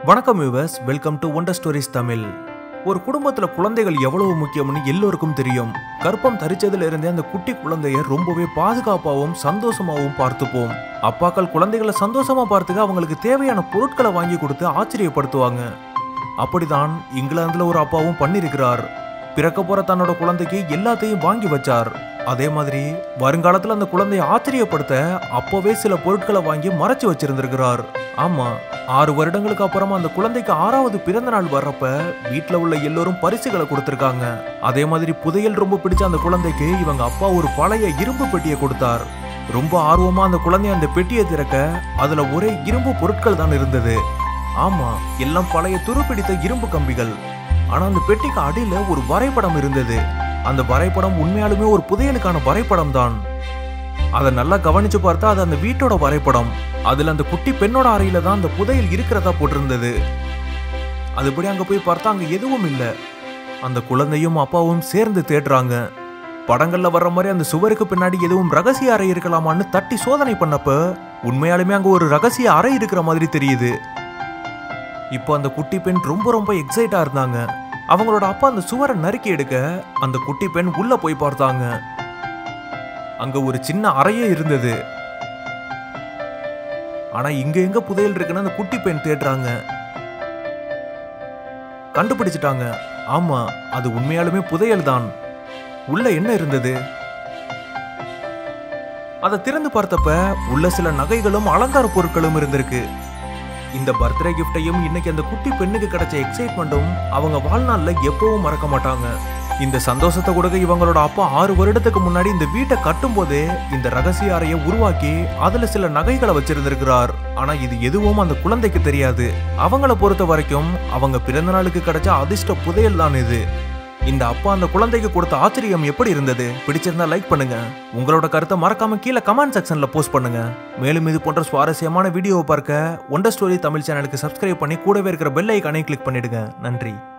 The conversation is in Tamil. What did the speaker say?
வணக்கம் yours welcome to wonder stories Tamil ஒரு குடும்பத்துல குழந்தைகள் எவ்வளவு முக்கியம்னு எல்லோருக்கும் தெரியும் கர்ப்பம் தரிச்சதுல இருந்தே அந்த குட்டி குழந்தைய ரொம்பவே பாதுகாப்பாகவும் சந்தோஷமாகவும் பார்த்துப்போம் அப்பாக்கள் குழந்தைகளை சந்தோஷமா பார்த்துக்க அவங்களுக்கு தேவையான பொருட்களை வாங்கி கொடுத்து ஆச்சரியப்படுத்துவாங்க அப்படிதான் இங்கிலாந்துல ஒரு அப்பாவும் பண்ணியிருக்கிறார் பிறக்க போற தன்னோட குழந்தைக்கு எல்லாத்தையும் வாங்கி வச்சார் அதே மாதிரி வருங்காலத்துல அந்த குழந்தையை ஆச்சரியப்படுத்த அப்பவே சில பொருட்களை வாங்கி மறைச்சு வச்சிருந்திருக்கிறார் ஆமா ஆறு வருடங்களுக்கு அப்புறமா அந்த குழந்தைக்கு ஆறாவது பிறந்த நாள் வர்றப்ப வீட்ல உள்ள எல்லோரும் பரிசுகளை கொடுத்திருக்காங்க அதே மாதிரி புதையல் ரொம்ப பிடிச்ச அந்த குழந்தைக்கு இவங்க அப்பா ஒரு பழைய இரும்பு பெட்டியை கொடுத்தார் ரொம்ப ஆர்வமா அந்த குழந்தை அந்த பெட்டியை திறக்க அதுல ஒரே இரும்பு பொருட்கள் தான் இருந்தது ஆமா எல்லாம் பழைய துருப்பிடித்த இரும்பு கம்பிகள் ஆனா அந்த பெட்டிக்கு அடியில ஒரு வரைபடம் இருந்தது அந்த வரைபடம் உண்மையாலுமே ஒரு புதையலுக்கான வரைபடம் தான் அதை நல்லா கவனிச்சு பார்த்தா அது அந்த வீட்டோட வரைபடம் அதுல அந்த குட்டி பெண்ணோட அறையில தான் அந்த புதையல் இருக்கிறதா போட்டிருந்தது அதுபடி அங்க போய் பார்த்தா அங்க எதுவும் இல்ல அந்த குழந்தையும் அப்பாவும் சேர்ந்து தேடுறாங்க படங்கள்ல வர்ற மாதிரி அந்த சுவருக்கு பின்னாடி எதுவும் ரகசிய அறை இருக்கலாமான்னு தட்டி சோதனை பண்ணப்ப உண்மையாலுமே அங்க ஒரு ரகசிய அறை இருக்கிற மாதிரி தெரியுது இப்போ அந்த குட்டி பெண் ரொம்ப ரொம்ப எக்ஸைட்டா இருந்தாங்க அவங்களோட அப்பா அந்த சுவரை நறுக்கி எடுக்க அந்த குட்டி பெண் உள்ள போய் பார்த்தாங்க அங்க ஒரு சின்ன அறையே இருந்தது ஆனா இங்க எங்க புதையல் இருக்குன்னு அந்த குட்டி பெண் தேடுறாங்க கண்டுபிடிச்சிட்டாங்க ஆமா அது உண்மையாலுமே புதையல் தான் உள்ள என்ன இருந்தது அதை திறந்து பார்த்தப்ப உள்ள சில நகைகளும் அலங்கார பொருட்களும் இருந்திருக்கு இந்த பர்த்டே கிஃப்டையும் இன்னைக்கு அந்த குட்டி பெண்ணுக்கு கிடைச்ச எக்ஸைட்மெண்ட்டும் அவங்க வாழ்நாள்ல எப்பவும் மறக்க மாட்டாங்க இந்த சந்தோஷத்தை கொடுக்க இவங்களோட அப்பா ஆறு வருடத்துக்கு முன்னாடி இந்த வீட்டை கட்டும் போதே இந்த ரகசிய அறையை உருவாக்கி அதுல சில நகைகளை வச்சிருந்திருக்கிறார் ஆனா இது எதுவும் அந்த குழந்தைக்கு தெரியாது அவங்கள பொறுத்த வரைக்கும் அவங்க பிறந்த நாளுக்கு கிடைச்ச அதிர்ஷ்ட புதையல் தான் இது இந்த அப்பா அந்த குழந்தைக்கு கொடுத்த ஆச்சரியம் எப்படி இருந்தது பிடிச்சிருந்தா லைக் பண்ணுங்க உங்களோட கருத்தை மறக்காம கீழே கமெண்ட் செக்ஷன்ல போஸ்ட் பண்ணுங்க மேலும் இது போன்ற சுவாரஸ்யமான வீடியோவை பார்க்க ஒண்டர் ஸ்டோரி தமிழ் சேனலுக்கு சப்ஸ்கிரைப் பண்ணி கூடவே இருக்கிற பெல் ஐக்கானை கிளிக் பண்ணிடுங்க நன்றி